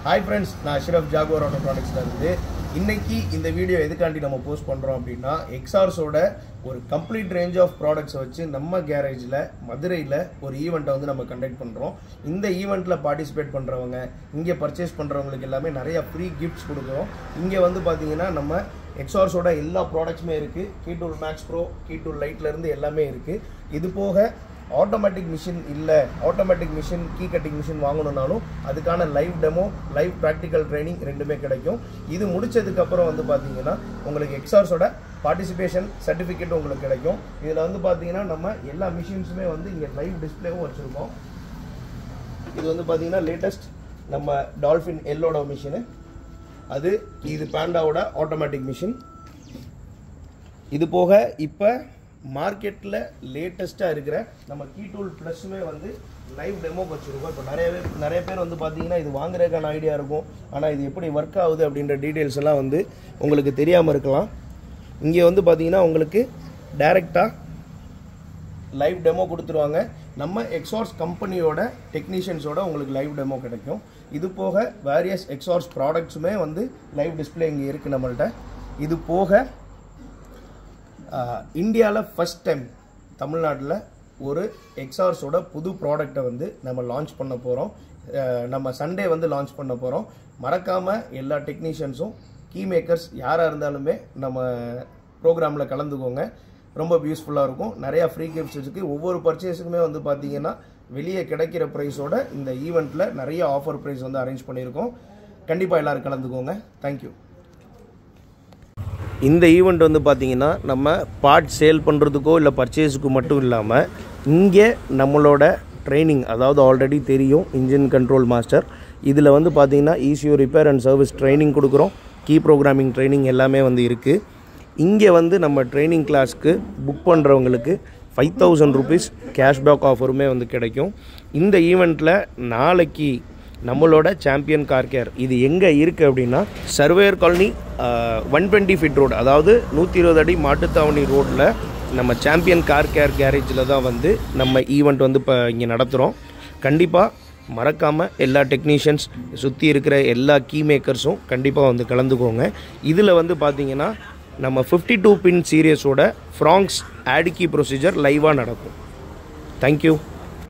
hi friends நான் Ashraf ஜாகோர் auto ப்ராடக்ட்ஸ்ல இருந்து இன்னைக்கு இந்த வீடியோ எதுக்காண்டி நம்ம போஸ்ட் பண்ணுறோம் அப்படின்னா எக்ஸார்ஸோட ஒரு கம்ப்ளீட் ரேஞ்ச் ஆஃப் ப்ராடக்ட்ஸை வச்சு நம்ம கேரேஜில் மதுரையில் ஒரு ஈவெண்ட்டை வந்து நம்ம கண்டக்ட் பண்ணுறோம் இந்த ஈவெண்ட்டில் பார்ட்டிசிபேட் பண்ணுறவங்க இங்கே பர்ச்சேஸ் பண்ணுறவங்களுக்கு எல்லாமே நிறைய ஃப்ரீ கிஃப்ட்ஸ் கொடுக்குறோம் இங்கே வந்து பார்த்தீங்கன்னா நம்ம எக்ஸார்ஸோட எல்லா ப்ராடக்ட்ஸுமே இருக்குது key tool max pro key tool லைட்லேருந்து எல்லாமே இருக்குது இது போக ஆட்டோமேட்டிக் மிஷின் இல்லை automatic machine key cutting machine வாங்கணும்னாலும் அதுக்கான live demo live practical training ரெண்டுமே கிடைக்கும் இது முடிச்சதுக்கப்புறம் வந்து பார்த்தீங்கன்னா உங்களுக்கு எக்ஸார்ஸோட பார்ட்டிசிபேஷன் சர்டிஃபிகேட் உங்களுக்கு கிடைக்கும் இதில் வந்து பார்த்தீங்கன்னா நம்ம எல்லா மிஷின்ஸுமே வந்து இங்கே லைவ் டிஸ்பிளேவும் வச்சுருக்கோம் இது வந்து பார்த்தீங்கன்னா லேட்டஸ்ட் நம்ம டால்ஃபின் எல்லோட மிஷினு அது இது பேண்டாவோட ஆட்டோமேட்டிக் மிஷின் இது போக இப்போ மார்க்கெட்டில் லேட்டஸ்ட்டாக இருக்கிற நம்ம கீ டூல் ப்ளஸ்ஸுமே வந்து லைவ் டெமோ வச்சுருக்கோம் இப்போ நிறைய பேர் நிறைய பேர் வந்து பார்த்தீங்கன்னா இது வாங்குறதுக்கான ஐடியா இருக்கும் ஆனால் இது எப்படி ஒர்க் ஆகுது அப்படின்ற டீட்டெயில்ஸ் எல்லாம் வந்து உங்களுக்கு தெரியாமல் இருக்கலாம் இங்கே வந்து பார்த்தீங்கன்னா உங்களுக்கு டைரெக்டாக லைவ் டெமோ கொடுத்துருவாங்க நம்ம எக்ஸார்ஸ் கம்பெனியோட டெக்னீஷியன்ஸோட உங்களுக்கு லைவ் டெமோ கிடைக்கும் இது போக வேரியஸ் எக்ஸார்ஸ் ப்ராடக்ட்ஸுமே வந்து லைவ் டிஸ்பிளே இங்கே இருக்குது நம்மள்ட்ட இது போக இந்தியாவில் ஃபஸ்ட் டைம் தமிழ்நாட்டில் ஒரு எக்ஸார்ஸோட புது ப்ராடக்டை வந்து நம்ம லான்ச் பண்ண போகிறோம் நம்ம சண்டே வந்து லான்ச் பண்ண போகிறோம் மறக்காமல் எல்லா டெக்னீஷியன்ஸும் கீ மேக்கர்ஸ் யாராக இருந்தாலுமே நம்ம ப்ரோக்ராமில் கலந்துக்கோங்க ரொம்ப யூஸ்ஃபுல்லாக இருக்கும் நிறையா ஃப்ரீ கிஃப்ட்ஸ் இருக்குது ஒவ்வொரு பர்ச்சேஸுக்குமே வந்து பார்த்தீங்கன்னா வெளியே கிடைக்கிற ப்ரைஸோட இந்த ஈவெண்ட்டில் நிறைய ஆஃபர் ப்ரைஸ் வந்து அரேஞ்ச் பண்ணியிருக்கோம் கண்டிப்பாக எல்லோரும் கலந்துக்கோங்க தேங்க்யூ இந்த ஈவெண்ட் வந்து பார்த்தீங்கன்னா நம்ம பார்ட் சேல் பண்ணுறதுக்கோ இல்லை பர்ச்சேஸுக்கு மட்டும் இல்லாமல் இங்கே நம்மளோட ட்ரைனிங் அதாவது ஆல்ரெடி தெரியும் இன்ஜின் கண்ட்ரோல் மாஸ்டர் இதில் வந்து பார்த்தீங்கன்னா ஈஸியோ ரிப்பேர் அண்ட் சர்வீஸ் ட்ரைனிங் கொடுக்குறோம் கீ ப்ரோக்ராமிங் ட்ரைனிங் எல்லாமே வந்து இருக்குது இங்கே வந்து நம்ம ட்ரைனிங் கிளாஸ்க்கு புக் பண்ணுறவங்களுக்கு ஃபைவ் தௌசண்ட் ருபீஸ் கேஷ்பேக் ஆஃபருமே வந்து கிடைக்கும் இந்த ஈவெண்ட்டில் நாளைக்கு நம்மளோட சாம்பியன் கார் கேர் இது எங்கே இருக்குது அப்படின்னா surveyor colony one twenty feet road அதாவது நூற்றி இருபது அடி மாட்டுத்தாவணி ரோட்டில் நம்ம சாம்பியன் கார் கேர் கேரேஜில் தான் வந்து நம்ம ஈவெண்ட் வந்து இப்போ இங்கே நடத்துகிறோம் கண்டிப்பாக மறக்காமல் எல்லா டெக்னீஷியன்ஸ் சுற்றி இருக்கிற எல்லா கீ மேக்கர்ஸும் கண்டிப்பாக வந்து கலந்துக்கோங்க இதில் வந்து பார்த்தீங்கன்னா நம்ம ஃபிஃப்டி டூ பின் சீரியஸோட ஃப்ராங்ஸ் ஆட் கீ ப்ரொசீஜர் லைவாக நடக்கும் தேங்க்யூ